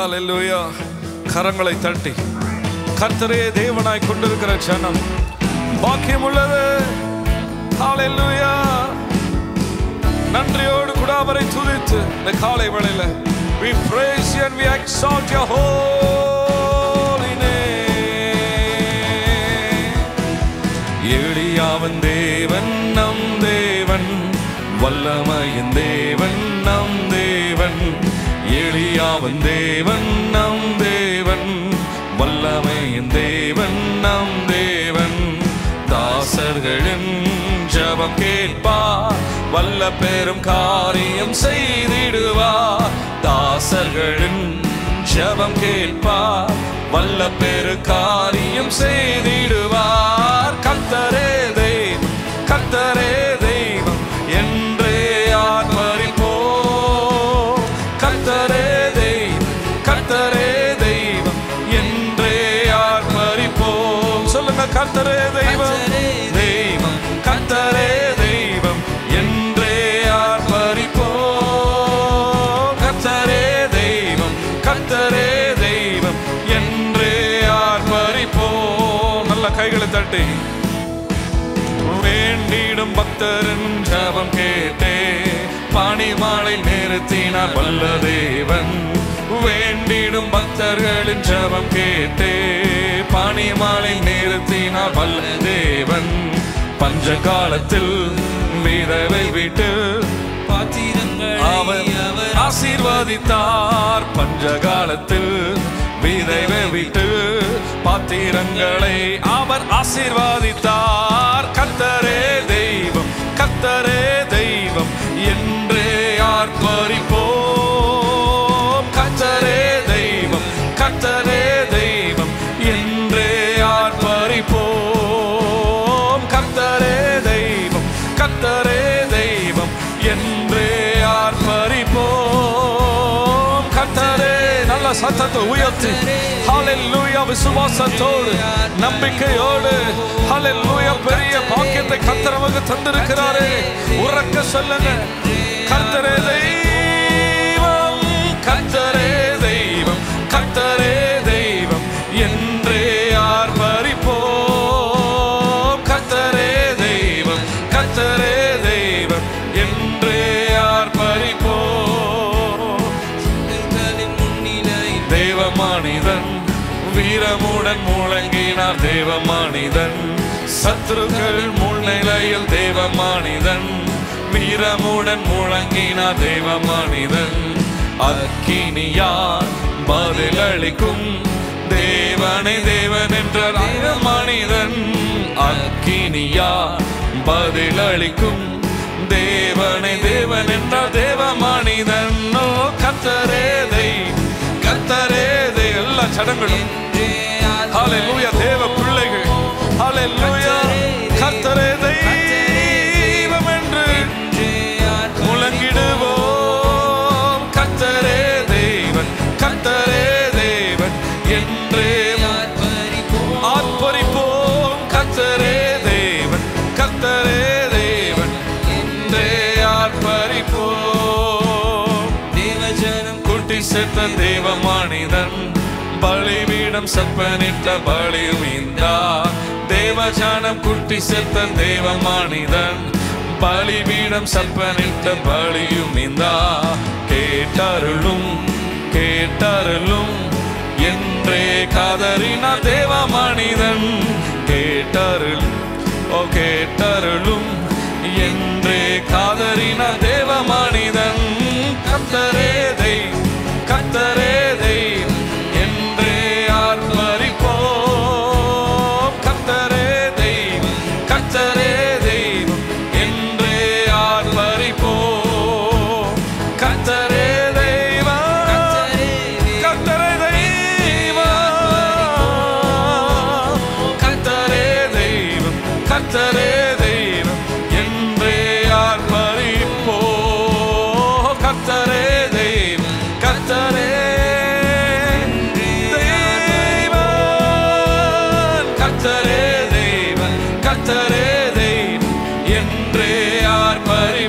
ஹalleluya கரங்களை தட்டி கர்த்தரே தேவனாய் கொண்டிருக்கிற ஜனம் பாக்கியம் உள்ளது ஹalleluya நன்றியோடு கூட அவரை துதித்து இந்த காலை வேளையில we praise you and we exalt your holy name எளியாவன் தேவன் நம் தேவன் வல்லமையின் தேவன் நம் தேவன் எளியாவன் தேவன் நம் தேவன் வல்லமையின் தேவன் நம் தேவன் தாசர்களின் ஜபம் கேட்பார் வல்ல பெரும் காரியம் செய்திடுவார் தாசர்களின் ஜபம் கேட்பார் வல்ல பெரு காரியம் செய்திடுவார் கத்தரே தெய்வம் கத்தரே தெய்வம் என்றே ஆர்ப்பரிப்போ கத்தரே தெய்வம் கத்தரே தெய்வம் என்றே ஆர்ப்பரிப்போம் சொல்லுங்க கத்தரே தெய்வம் தெய்வம் கத்தரே தெய்வம் என்றே ஆர்ப்பரிப்போம் கத்தரே தெய்வம் கத்தரே தெய்வம் என்றே ஆர்ப்பரிப்போம் நல்ல கைகளை தட்டி வேண்டிடும் பக்தரின் ஜபம் கேட்டே பனிமாலை நிறுத்தினார் வல்ல தேவன் வேண்டிடும் பக்தர்களின் ஜபம் கேட்டே பனிமாலை நிறுத்தினார் வல்ல தேவன் பஞ்ச காலத்தில் விதவை விட்டு அவர் ஆசீர்வதித்தார் பஞ்ச காலத்தில் விதைவை விட்டு பாத்திரங்களை அவர் ஆசீர்வதித்தார் கத்தரே தெய்வம் கத்தரே தெய்வம் என்றே ஆர்ப்பரிப்போம் கத்தரே தெய்வம் கத்தரே தெய்வம் என்றே ஆர்ப்பரிப்போம் கத்தரே தெய்வம் கத்தரே தெய்வம் என்றே ஆர்ப்பரிப்போம் கத்தரே நல்ல சத்தத்தை உயர்த்தி ஹalleluya விசுவாசத்தோடு நம்பிக்கையோடு ஹalleluya பெரிய பாக்கியத்தை கர்த்தர் நமக்கு தந்திருக்கிறாரே உறக்க சொல்லுங்க கர்த்தரே தெய்வம் கர்த்தரே தெய்வம் கர்த்தரே தெய்வம் என்றே ஆர்ப்பரிப்போம் கர்த்தரே தெய்வம் கர்த்தரே தெய்வம் என்றே ஆர்ப்பரிப்போம் தேவ மனிதன் வீரமுடன் முழங்கினார் தேவ மனிதன் சத்துருக்கள் முன்னிலையில் தேவ மனிதன் வீரமுடன் முழங்கினார் தேவ மனிதன் அக்கினியார் பதிலளிக்கும் தேவனை தேவன் என்ற தேவ மனிதன் அக்கினியார் பதிலளிக்கும் தேவனை தேவன் என்ற தேவ மனிதன் ஓ கத்தரே தெய்வம் கத்தரே தெய்வம் எல்லா சடங்களும் ஹalleluya தேவ பிள்ளைகள் ஹalleluya கத்தரே தெய்வம் என்று முழங்கிடுவோம் கத்தரே தேவன் கத்தரே தேவன் என்றே ஆர்ப்பரிப்போம் கத்தரே தேவன் கத்தரே தேவன் என்றே ஆர்ப்பரிப்போம் தேவஜனம் கூட்டி சேர்த்த தேவ மனிதன் பலிபீடம் செப்பனிட்ட பலியும் இந்தா தேவஜானம் கூட்டி சேர்த்த தேவ மனிதன் பலிபீடம் செப்பனிட்ட பலியும் இந்தா கேட்டருளும் கேட்டருளும் என்றே காதறின தேவ மனிதன் கேட்டருள் ஓ கேட்டருளும் என்றே காதறின தேவ மனிதன் கத்தரே தெய்வம் கத்தரே தெய்வம் என்றே ஆர்ப்பரிப்போம் கத்தரே தெய்வம் கத்தரே தெய்வம் என்றே ஆர்ப்பரிப்போம் கத்தரே தெய்வம் கத்தரே தெய்வம் கத்தரே தெய்வம் கத்தரே தெய்வம் என்றே ஆர்ப்பரிப்போ கத்தரே தெய்வம் கத்தரே தெய்வம் கத்தரே தெய்வம் கத்தரே தெய்வம் என்றே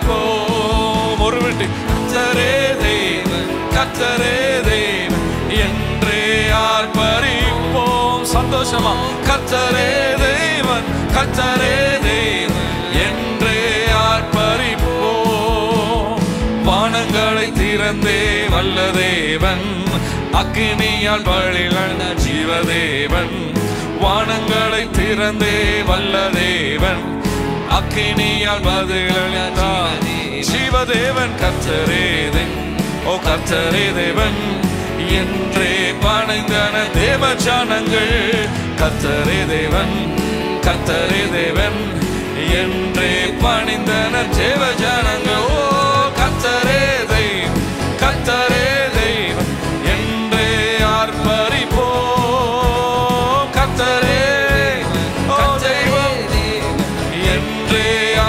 ஆர்ப்பரிப்போம் ஒரு விட்டு கத்தரே தெய்வம் கத்தரே தெய்வம் சந்தோஷமா கத்தரே தேவன் கத்தரே தேவன் என்றே ஆர்ப்பரிப்போம் வானங்களை திறந்தே வல்ல தேவன் அக்கினியால் பழிழந்த ஜீவதேவன் வானங்களை திறந்தே வல்ல தேவன் அக்கினியால் பதிலளித்தார் ஜீவதேவன் கத்தரே தேவன் ஓ கத்தரே தேவன் என்றே பணிந்தன தேவ ஜானங்கள் கத்தரே தேவன் கத்தரே தேவன் என்றே பணிந்தன தேவ ஜானங்கள் ஓ கத்தரே தெய்வம் கத்தரே தெய்வம் என்றே ஆர்ப்பரிப்போம் கத்தரே ஓ தெய்வம் என்றே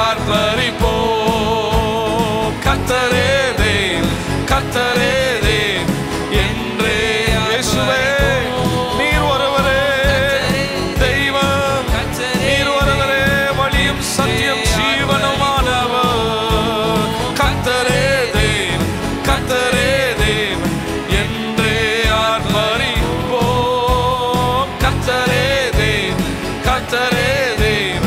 ஆர்ப்பரிப்போம் கத்தரே தேவ் கத்தரே தேவ் என்றே இயேசுவே நீர் ஒருவரே தெய்வம் நீர் ஒருவரே வழியும் சத்தியம் ஜீவனுமானவர் கத்தரே தேவ் கத்தரே தேவ் என்றே ஆர்ப்பரிப்போம் கத்தரே தேவ் கத்தரே தேவ்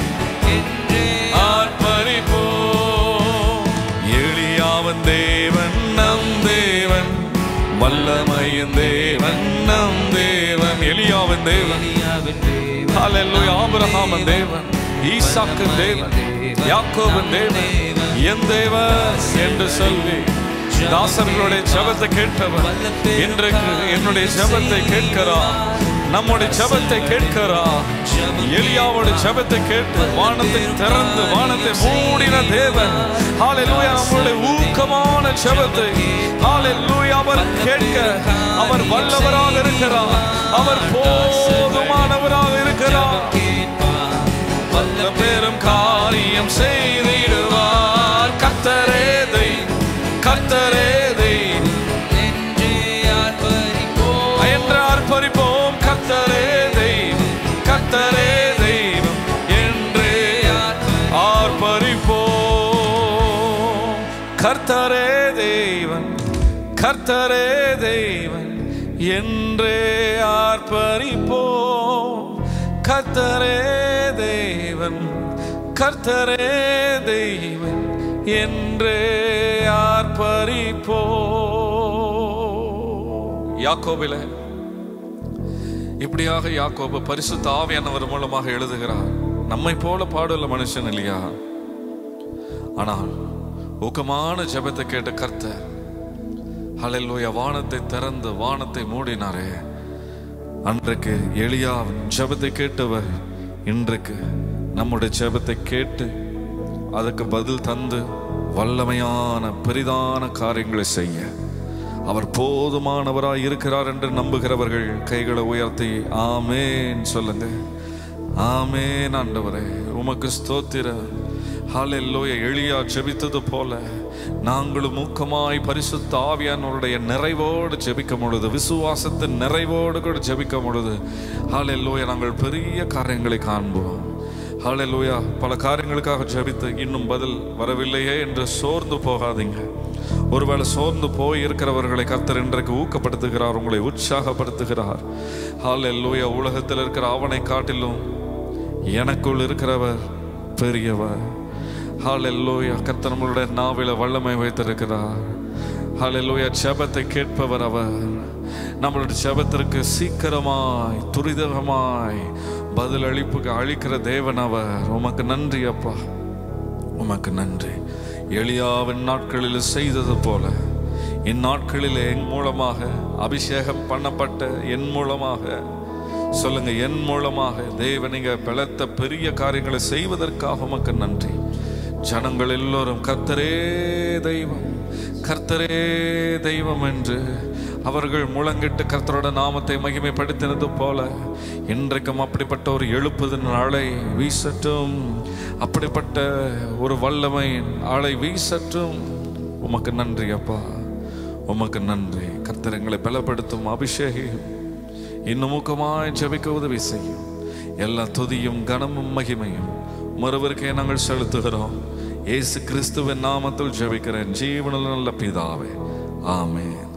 ஆர்ப்பரிப்போம் எளியாவன் தேவன் நம் தேவன் வல்லமையின் தேவன் நம் தேவன் எளியாவன் தேவன் ஹalleluya ஆபிரகாமின் தேவன் ஈசாக்கின் தேவன் யாக்கோபின் தேவன் என் தேவன் என்று சொல்லி தாசர்களுடைய ஜெபத்தை கேட்டவர் இன்றைக்கு என்னுடைய ஜெபத்தை கேட்கிறார் நம்முடைய ஜெபத்தை கேட்கிறார் எலியாவோட ஜெபத்தை கேட்டு வானத்தை திறந்து வானத்தை மூடின தேவன் ஹalleluya நம்முடைய ஊக்கமான ஜெபத்தை ஹalleluya அவர் கேட்க அவர் வல்லவராக இருக்கிறார் அவர் போதுமானவராக இருக்கிறார் வல்ல பெரும் காரியம் செய்திடுவார் கத்தரே தெய்வம் கத்தரே தெய்வம் என்று ஆர்ப்பரிப்போம் கத்தரே தெய்வம் கத்தரே தெய்வம் என்று ஆர்ப்பரிப்போம் கர்த்தரே தெய்வன் கர்த்தரே தெய்வன் என்றே ஆர்ப்பரிப்போம் கர்த்தரே தேவன் கர்த்தரே தெய்வன் என்றே ஆர்ப்பரிப்போம் யாக்கோபில இப்படியாக யாக்கோபு பரிசுத்த ஆவியானவர் மூலமாக எழுதுகிறார் நம்மை போல பாடுள்ள மனுஷன் இல்லையா ஆனால் ஊக்கமான ஜெபத்தை கேட்ட கர்த்தர் ஹalleluya வானத்தை திறந்து வானத்தை மூடினாரே அன்றைக்கு எளியாவின் ஜெபத்தை கேட்டவர் இன்றைக்கு நம்முடைய ஜெபத்தை கேட்டு அதுக்கு பதில் தந்து வல்லமையான பெரிதான காரியங்களை செய்ய அவர் போதுமானவராய் இருக்கிறார் என்று நம்புகிறவர்கள் கைகளை உயர்த்தி ஆமேன் சொல்லுங்க ஆமேன் ஆண்டவரே உமக்கு ஸ்தோத்திர ஹalleluya எளியா ஜெபித்தது போல நாங்களும் ஊக்கமாய் பரிசுத்த ஆவியானவருடைய நிறைவோடு ஜெபிக்கும் பொழுது விசுவாசத்தின் நிறைவோடு கூட ஜெபிக்கும் பொழுது ஹalleluya நாங்கள் பெரிய காரியங்களை காண்போம் ஹalleluya பல காரியங்களுக்காக ஜெபித்து இன்னும் பதில் வரவில்லையே என்று சோர்ந்து போகாதீங்க ஒருவேளை சோர்ந்து போய் இருக்கிறவர்களை கர்த்தர் இன்றைக்கு ஊக்கப்படுத்துகிறார் உங்களை உற்சாகப்படுத்துகிறார் ஹalleluya உலகத்தில் இருக்கிற அவனை காட்டிலும் எனக்குள் இருக்கிறவர் பெரியவர் ஹalleluya கர்த்தர் நம்மளுடைய நாவில வல்லமை வைத்திருக்கிறார் ஹalleluya ஜெபத்தை கேட்பவர் அவர் நம்மளுடைய ஜெபத்திற்கு சீக்கிரமாய் துரிதமாய் பதில் அளிப்புக்கு அளிக்கிற தேவன் அவர் உமக்கு நன்றி அப்பா உமக்கு நன்றி எளியாவின் நாட்களில் செய்தது போல இந்நாட்களில் என் மூலமாக அபிஷேகம் பண்ணப்பட்ட என் மூலமாக சொல்லுங்க என் மூலமாக தேவனிங்க பலத்த பெரிய காரியங்களை செய்வதற்காக உமக்கு நன்றி ஜனங்கள் எல்லோரும் கர்த்தரே தெய்வம் கர்த்தரே தெய்வம் என்று அவர்கள் முழங்கிட்டு கர்த்தரோட நாமத்தை மகிமைப்படுத்தினது போல இன்றைக்கும் அப்படிப்பட்ட ஒரு எழுப்புதன் அலை வீசட்டும் அப்படிப்பட்ட ஒரு வல்லமையின் அலை வீசட்டும் உமக்கு நன்றி அப்பா உமக்கு நன்றி கர்த்தர் எங்களை பலப்படுத்தும் அபிஷேகம் இன்னும் ஊக்கமாய் ஜெபிக்க உதவி செய்யும் எல்லா துதியும் கனமும் மகிமையும் மறுவருக்கே நாங்கள் செலுத்துகிறோம் இயேசு கிறிஸ்துவின் நாமத்தில் ஜெபிக்கிறேன் ஜீவனில் நல்ல பிதாவே ஆமென்